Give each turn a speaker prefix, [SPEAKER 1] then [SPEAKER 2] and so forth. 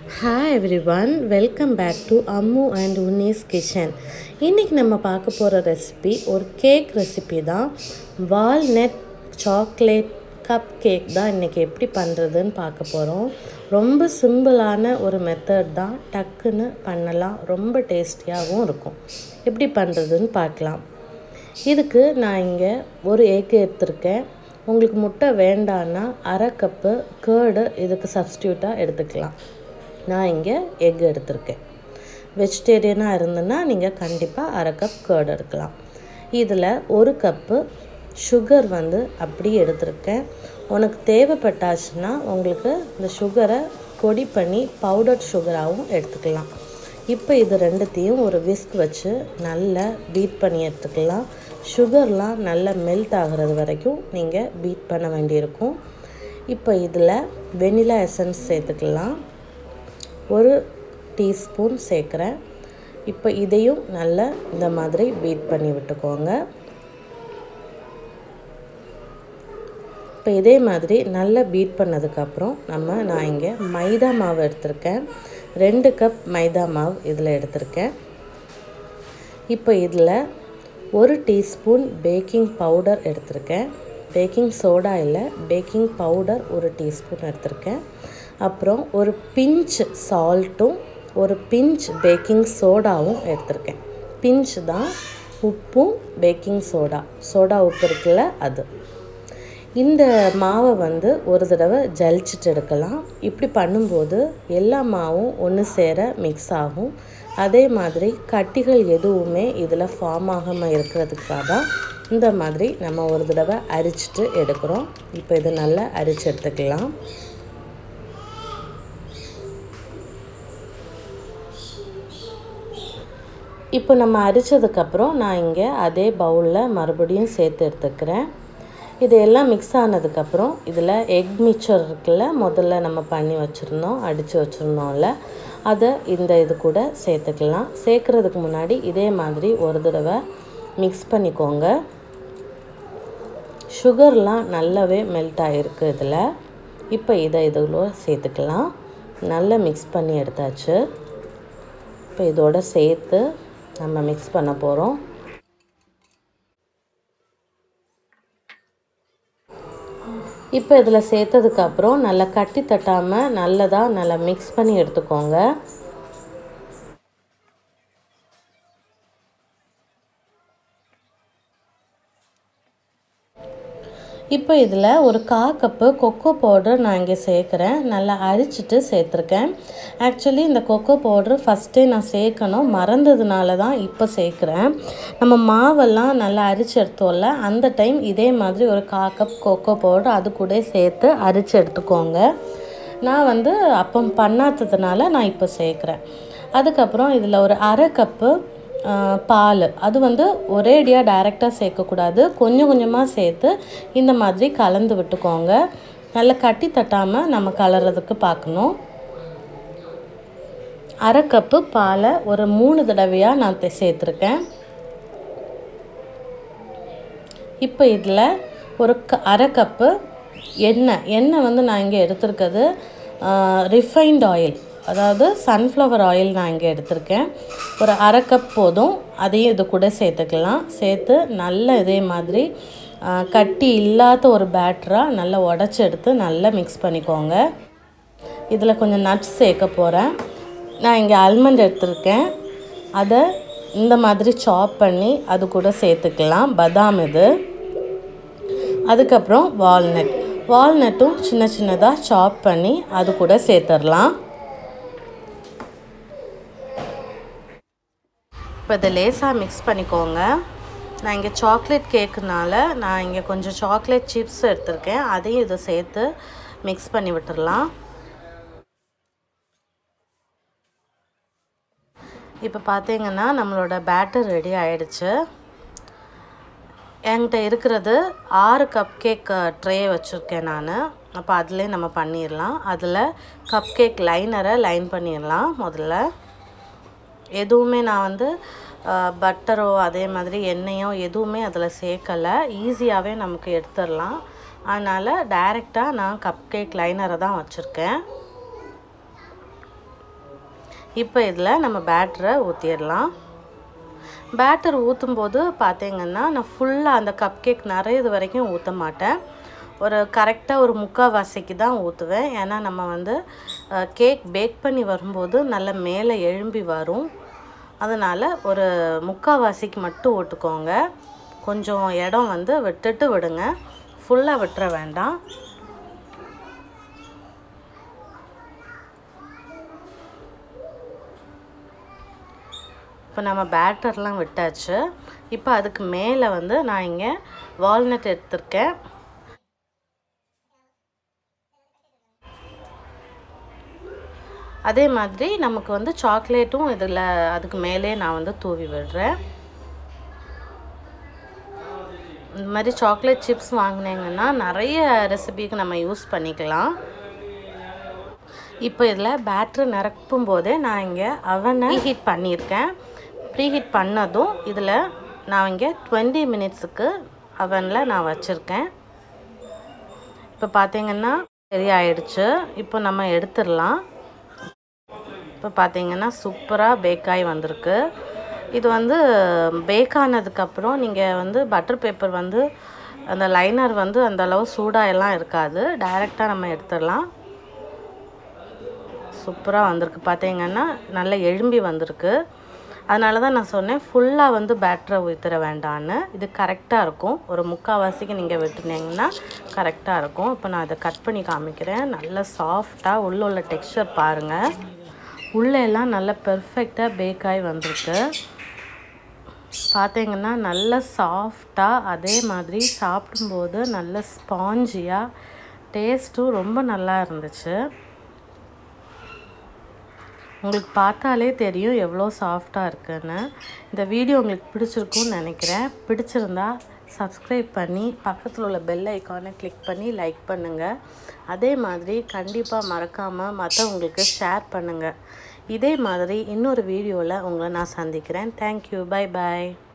[SPEAKER 1] hi everyone welcome back to Ammu and Unni's kitchen இன்றைக்கி நம்ம பார்க்க போகிற ரெசிபி ஒரு கேக் ரெசிபி தான் வால்நட் சாக்லேட் கப் கேக் தான் இன்றைக்கி எப்படி பண்ணுறதுன்னு பார்க்க போகிறோம் ரொம்ப சிம்பிளான ஒரு மெத்தட் தான் டக்குன்னு பண்ணலாம் ரொம்ப டேஸ்டியாகவும் இருக்கும் எப்படி பண்ணுறதுன்னு பார்க்கலாம் இதுக்கு நான் இங்கே ஒரு எக் எடுத்திருக்கேன் உங்களுக்கு முட்டை வேண்டான்னா அரை கப்பு கேர்டு இதுக்கு சப்ஸ்டியூட்டாக எடுத்துக்கலாம் நான் இங்கே எக் எடுத்திருக்கேன் வெஜிடேரியனாக இருந்ததுன்னா நீங்கள் கண்டிப்பாக அரை கப் கேர்டு எடுக்கலாம் இதில் ஒரு கப்பு சுகர் வந்து அப்படி எடுத்திருக்கேன் உனக்கு தேவைப்பட்டாச்சுன்னா உங்களுக்கு இந்த சுகரை பொடி பண்ணி பவுடர் சுகராகவும் எடுத்துக்கலாம் இப்போ இது ரெண்டுத்தையும் ஒரு விஸ்க் வச்சு நல்லா பீட் பண்ணி எடுத்துக்கலாம் சுகர்லாம் நல்லா மெல்ட் ஆகிறது வரைக்கும் நீங்கள் பீட் பண்ண வேண்டியிருக்கும் இப்போ இதில் வெனிலா எசன்ஸ் சேர்த்துக்கலாம் ஒரு டீஸ்பூன் சேர்க்குறேன் இப்போ இதையும் நல்லா இந்த மாதிரி பீட் பண்ணி விட்டுக்கோங்க இப்போ இதே மாதிரி நல்லா பீட் பண்ணதுக்கப்புறம் நம்ம நான் இங்கே மைதா மாவு எடுத்திருக்கேன் ரெண்டு கப் மைதா மாவு இதில் எடுத்திருக்கேன் இப்போ இதில் ஒரு டீஸ்பூன் பேக்கிங் பவுடர் எடுத்திருக்கேன் பேக்கிங் சோடா இல்லை பேக்கிங் பவுடர் ஒரு டீஸ்பூன் எடுத்திருக்கேன் அப்புறம் ஒரு பிஞ்ச் சால்ட்டும் ஒரு பிஞ்ச் பேக்கிங் சோடாவும் எடுத்திருக்கேன் பிஞ்ச் தான் உப்பும் பேக்கிங் சோடா சோடா உப்பு இருக்குல்ல அது இந்த மாவை வந்து ஒரு தடவை ஜலிச்சிட்டு எடுக்கலாம் இப்படி பண்ணும்போது எல்லா மாவும் ஒன்று சேர மிக்ஸ் ஆகும் அதே மாதிரி கட்டிகள் எதுவுமே இதில் ஃபார்ம் ஆகாமல் இருக்கிறதுக்காக தான் இந்த மாதிரி நம்ம ஒரு தடவை அரிச்சிட்டு எடுக்கிறோம் இப்போ இது நல்லா அரிச்சு எடுத்துக்கலாம் இப்போ நம்ம அரித்ததுக்கப்புறம் நான் இங்கே அதே பவுலில் மறுபடியும் சேர்த்து எடுத்துக்கிறேன் இது எல்லாம் மிக்ஸ் ஆனதுக்கப்புறம் இதில் எக் மிக்சர் இருக்குல்ல முதல்ல நம்ம பண்ணி வச்சுருந்தோம் அடித்து வச்சுருந்தோம்ல அதை இந்த இது கூட சேர்த்துக்கலாம் சேர்க்குறதுக்கு முன்னாடி இதே மாதிரி ஒரு தடவை மிக்ஸ் பண்ணிக்கோங்க சுகர்லாம் நல்லாவே மெல்ட் ஆகிருக்கு இதில் இப்போ இதை இதில் சேர்த்துக்கலாம் நல்லா மிக்ஸ் பண்ணி எடுத்தாச்சு இப்போ இதோட சேர்த்து நம்ம மிக்ஸ் பண்ண போகிறோம் இப்போ இதில் சேர்த்ததுக்கப்புறம் நல்லா கட்டி தட்டாமல் நல்லதாக நல்லா மிக்ஸ் பண்ணி எடுத்துக்கோங்க இப்போ இதில் ஒரு கா கப்பு கொக்கோ பவுடர் நான் இங்கே சேர்க்குறேன் நல்லா அரிச்சிட்டு சேர்த்துருக்கேன் ஆக்சுவலி இந்த கொக்கோ பவுட்ரு ஃபஸ்ட்டே நான் சேர்க்கணும் மறந்ததுனால தான் இப்போ சேர்க்குறேன் நம்ம மாவெல்லாம் நல்லா அரிச்சு எடுத்தோம்ல அந்த டைம் இதே மாதிரி ஒரு கா கப் கொக்கோ பவுடர் அது கூட சேர்த்து அரிச்சு எடுத்துக்கோங்க நான் வந்து அப்போ பண்ணாததுனால நான் இப்போ சேர்க்குறேன் அதுக்கப்புறம் இதில் ஒரு அரை கப்பு பால் அது வந்து ஒரேடியாக டைரெக்டாக சேர்க்கக்கூடாது கொஞ்சம் கொஞ்சமாக சேர்த்து இந்த மாதிரி கலந்து விட்டுக்கோங்க நல்லா கட்டி தட்டாமல் நம்ம கலர்றதுக்கு பார்க்கணும் அரை கப்பு பாலை ஒரு மூணு தடவையாக நான் சேர்த்துருக்கேன் இப்போ இதில் ஒரு க அரை கப்பு எண்ணெய் எண்ணெய் வந்து நான் இங்கே எடுத்திருக்கிறது ரிஃபைண்ட் ஆயில் அதாவது சன்ஃப்ளவர் ஆயில் நான் இங்கே எடுத்திருக்கேன் ஒரு அரை கப் போதும் அதையும் இது கூட சேர்த்துக்கலாம் சேர்த்து நல்லா இதே மாதிரி கட்டி இல்லாத ஒரு பேட்டராக நல்லா உடச்சி எடுத்து நல்லா மிக்ஸ் பண்ணிக்கோங்க இதில் கொஞ்சம் நட்ஸ் சேர்க்க போகிறேன் நான் இங்கே ஆல்மண்ட் எடுத்திருக்கேன் அதை இந்த மாதிரி சாப் பண்ணி அது கூட சேர்த்துக்கலாம் பதாம் இது அதுக்கப்புறம் வால்நட் வால்நட்டும் சின்ன சின்னதாக சாப் பண்ணி அது கூட சேர்த்துடலாம் இப்போ இதை லேசாக மிக்ஸ் பண்ணிக்கோங்க நான் இங்கே சாக்லேட் கேக்குனால நான் இங்கே கொஞ்சம் சாக்லேட் சிப்ஸ் எடுத்திருக்கேன் அதையும் இதை சேர்த்து மிக்ஸ் பண்ணி விட்டுடலாம் இப்போ பார்த்தீங்கன்னா நம்மளோட பேட்டர் ரெடி ஆயிடுச்சு என்கிட்ட இருக்கிறது ஆறு கப் கேக் ட்ரே வச்சுருக்கேன் நான் அப்போ அதிலே நம்ம பண்ணிடலாம் அதில் கப் கேக் லைனரை லைன் பண்ணிடலாம் முதல்ல எதுவுமே நான் வந்து பட்டரோ அதே மாதிரி எண்ணெயோ எதுவுமே அதில் சேர்க்கலை ஈஸியாகவே நமக்கு எடுத்துடலாம் அதனால் டைரெக்டாக நான் கப் கேக் லைனரை தான் வச்சுருக்கேன் இப்போ இதில் நம்ம பேட்டரை ஊற்றிடலாம் பேட்டர் ஊற்றும் போது பார்த்தீங்கன்னா நான் ஃபுல்லாக அந்த கப் கேக் நிறையது வரைக்கும் ஊற்ற மாட்டேன் ஒரு கரெக்டாக ஒரு முக்கால்வாசிக்கு தான் ஊற்றுவேன் ஏன்னா நம்ம வந்து கேக் பேக் பண்ணி வரும்போது நல்ல மேலே எழும்பி வரும் அதனால் ஒரு முக்கால்வாசிக்கு மட்டும் ஊட்டுக்கோங்க கொஞ்சம் இடம் வந்து விட்டுட்டு விடுங்க ஃபுல்லாக விட்டுற வேண்டாம் இப்போ நம்ம பேட்டர்லாம் விட்டாச்சு இப்போ அதுக்கு மேலே வந்து நான் இங்கே வால்நட் எடுத்திருக்கேன் அதே மாதிரி நமக்கு வந்து சாக்லேட்டும் இதில் அதுக்கு மேலே நான் வந்து தூவி விடுறேன் இந்த மாதிரி சாக்லேட் சிப்ஸ் வாங்கினீங்கன்னா நிறைய ரெசிபிக்கு நம்ம யூஸ் பண்ணிக்கலாம் இப்போ இதில் பேட்ரு நிரப்பும் போதே நான் இங்கே அவனை ஹீட் பண்ணியிருக்கேன் ப்ரீஹீட் பண்ணதும் இதில் நான் இங்கே டுவெண்ட்டி மினிட்ஸுக்கு அவனில் நான் வச்சுருக்கேன் இப்போ பார்த்தீங்கன்னா சரி ஆயிடுச்சு இப்போ நம்ம எடுத்துடலாம் இப்போ பார்த்தீங்கன்னா சூப்பராக பேக் ஆகி வந்திருக்கு இது வந்து பேக் ஆனதுக்கப்புறம் நீங்கள் வந்து பட்டர் பேப்பர் வந்து அந்த லைனர் வந்து அந்த அளவு சூடாக எல்லாம் இருக்காது டைரெக்டாக நம்ம எடுத்துடலாம் சூப்பராக வந்திருக்கு பார்த்தீங்கன்னா நல்லா எழும்பி வந்திருக்கு அதனால தான் நான் சொன்னேன் ஃபுல்லாக வந்து பேட்டரை ஊற்றிட வேண்டான்னு இது கரெக்டாக இருக்கும் ஒரு முக்கால்வாசிக்கு நீங்கள் விட்டுனீங்கன்னா கரெக்டாக இருக்கும் இப்போ நான் அதை கட் பண்ணி காமிக்கிறேன் நல்லா சாஃப்டாக உள்ள உள்ள டெக்ஸ்சர் பாருங்கள் உள்ளே எல்லாம் நல்லா பெர்ஃபெக்டாக பேக் ஆகி வந்திருக்கு பார்த்தீங்கன்னா நல்ல சாஃப்டாக அதே மாதிரி சாப்பிடும்போது நல்ல ஸ்பாஞ்சியாக டேஸ்ட்டும் ரொம்ப நல்லா இருந்துச்சு உங்களுக்கு பார்த்தாலே தெரியும் எவ்வளோ சாஃப்டாக இருக்குன்னு இந்த வீடியோ உங்களுக்கு பிடிச்சிருக்குன்னு நினைக்கிறேன் பிடிச்சிருந்தா சப்ஸ்கிரைப் பண்ணி பக்கத்தில் உள்ள பெல் ஐக்கானை கிளிக் பண்ணி லைக் பண்ணுங்கள் அதே மாதிரி கண்டிப்பாக மறக்காமல் மற்றவங்களுக்கு ஷேர் பண்ணுங்கள் இதே மாதிரி இன்னொரு வீடியோவில் உங்களை நான் சந்திக்கிறேன் தேங்க்யூ பை பாய்